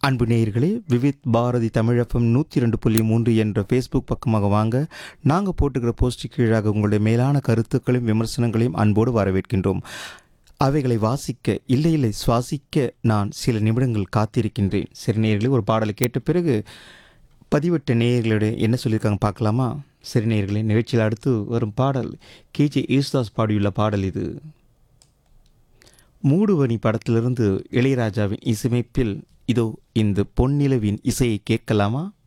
அன்பு நேயர்களே விவித் பாரதி தமிழப்பம் நூற்றி ரெண்டு புள்ளி மூன்று என்ற ஃபேஸ்புக் பக்கமாக வாங்க நாங்கள் போட்டுக்கிற போஸ்ட் கீழாக உங்களுடைய மேலான கருத்துக்களையும் விமர்சனங்களையும் அன்போடு வரவேற்கின்றோம் அவைகளை வாசிக்க இல்லை இல்லை சுவாசிக்க நான் சில நிமிடங்கள் காத்திருக்கின்றேன் சரி நேயர்களே ஒரு பாடலை கேட்ட பிறகு பதிவிட்ட நேயர்களுடைய என்ன சொல்லியிருக்காங்க பார்க்கலாமா சரி நேயர்களே நிகழ்ச்சியில் அடுத்து வரும் பாடல் கேஜே யேசுதாஸ் பாடியுள்ள பாடல் இது மூடுவனி படத்திலிருந்து இளையராஜாவின் இசையமைப்பில் இதோ இந்த பொன்னிலவின் இசையை கேட்கலாமா